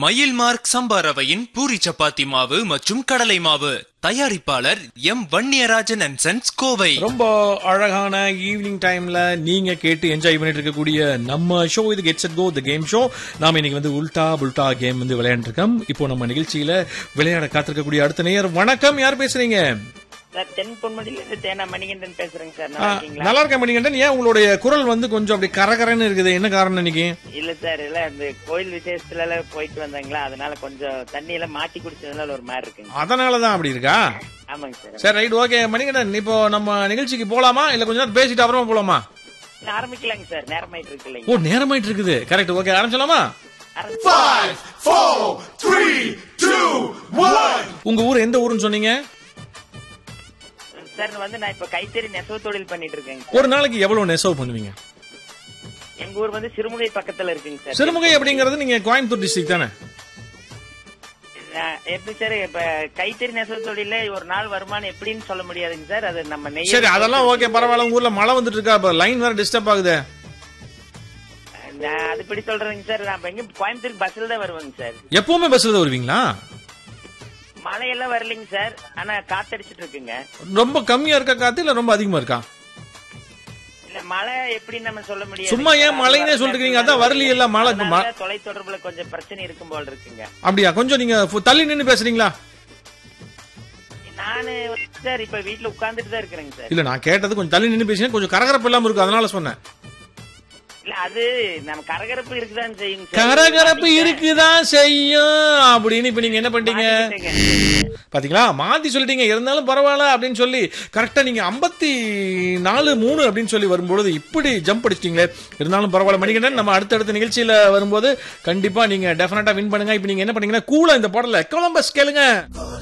மயில் மார்க் சம்பா ரவையின் பூரி சப்பாத்தி மாவு மற்றும் கடலை மாவு தயாரிப்பாளர் M Vanniyarajan and sons Kovai ரொம்ப அழகான ஈவினிங் டைம்ல நீங்க கேட்டு என்ஜாய் பண்ணிட்டு இருக்கக்கூடிய நம்ம ஷோ இது gets at go the game show நாம இன்னைக்கு வந்து உல்டா புல்டா கேம் வந்து விளையாண்டு இருக்கோம் இப்போ நம்ம நிகழ்ச்சியில விளையாட காத்திருக்கக்கூடிய அடுத்த நேயர் வணக்கம் யார் பேசுறீங்க சார் தென் பொன்முடியில இருந்து தேனா மணிகண்டன் பேசுறேங்க சார் ஆ, நல்லா இருக்கீங்களா நல்லா இருக்க மணிகண்டன் ஏன் உங்களுடைய குரல் வந்து கொஞ்சம் அப்படி கரகரன்னு இருக்குது என்ன காரணம் இன்னைக்கு இல்ல சார் இல்ல இந்த கோயில் விசேஷத்துல எல்லாம் போயிட்டு வந்தாங்களா அதனால கொஞ்சம் தண்ணி எல்லாம் மாத்தி குடிச்சதுனால ஒரு மாதிரி இருக்குங்க அதனாலதான் அப்படி இருக்கா ஆமாங்க சார் சரி ரைட் ஓகே மணிகண்டன் இப்போ நம்ம நிகழ்ச்சிக்கு போலாமா இல்ல கொஞ்ச நேரம் பேசிட்டு அப்புறமா போலாமா இல்ல, ஆரம்பிக்கலாங்க சார் நேரமாயிட்டு இருக்கு இல்லைங்க ஓ நேரமாயிட்டு இருக்குது கரெக்ட் ஓகே ஆரம்பிச்சலாமா உங்க ஊர் எந்த ஊருன்னு சொன்னீங்க சார் வந்து நான் இப்ப கைத்தறி நெசவு தொழில் பண்ணிட்டு இருக்கேங்க ஒரு நாளைக்கு எவ்வளவு நெசவு பண்ணுவீங்க எங்க ஊர் வந்து சிறுமுகை பக்கத்துல இருக்குங்க சார் சிறுமுகை அப்படிங்கறது நீங்க கோயம்புத்தூர் டிஸ்ட்ரிக்ட் தானே நான் எப்படி சார் இப்ப கைத்தறி நெசவு தொழில ஒரு நாள் வருமானம் எப்படின்னு சொல்ல முடியாதுங்க சார் அது நம்ம நெய்ய சரி அதெல்லாம் ஓகே பரவாயில்ல உங்க ஊர்ல மழை வந்துட்டு இருக்கா இப்ப லைன் வேற டிஸ்டர்ப் ஆகுது நான் அதுபடி சொல்றேங்க சார் நான் இப்ப எங்க கோயம்புத்தூர் பஸ்ல தான் வருவேங்க சார் எப்பவுமே பஸ்ல தான் வருவீங்களா மழையெல்லாம் வரலைங்க சார் ஆனா காத்தடிச்சிட்டு இருக்குங்க ரொம்ப கம்மியா இருக்கா காத்து இல்ல ரொம்ப அதிகமா இருக்கா இல்ல மழை எப்படி நம்ம சொல்ல முடியாது சும்மா ஏன் மழைன்னே சொல்லிருக்கீங்க? அதான் வரலையே இல்ல, மழை- அதனால தொலை தொடர்புல கொஞ்சம் பிரச்சனை இருக்கும் போல் இருக்குங்க அப்படியா கொஞ்சம் நீங்க ஃபு- தள்ளி நின்னு பேசுறீங்களா நானு சார் இப்ப வீட்டுல உட்கார்ந்துட்டு தான் இருக்கிறேங்க சார் இல்ல நான் கேட்டது கொஞ்சம் தள்ளி நின்னு பேசுங்க கொஞ்சம் கரகரப்பு இல்லாம இருக்கும் அதனால சொன்னேன் இல்ல அது நம்ம கரகரப்பு இருக்குதான் செய்யுங்க சார். கரகரப்பு இருக்குதான் செய்யும் அப்படின்னு இப்ப நீங்க என்ன பண்ணிட்டீங்க மாட்டிக்கிட்டேங்க. பாத்தீங்களா மாத்தி சொல்லிட்டீங்க இருந்தாலும் பரவாயில்ல அப்படின்னு சொல்லி கரெக்டா நீங்க ஐம்பத்தி நாலு மூணு அப்படின்னு சொல்லி வரும்பொழுது இப்படி ஜம்ப் அடிச்சிட்டீங்களே இருந்தாலும் பரவாயில்ல மணிகண்டன் நம்ம அடுத்தடுத்த நிகழ்ச்சியில வரும்போது கண்டிப்பா நீங்க டெஃபினட்டா வின் பண்ணுங்க இப்ப நீங்க என்ன பண்ணீங்கன்னா கூலா இந்த பாடல கொலம்பஸ் கேளுங்க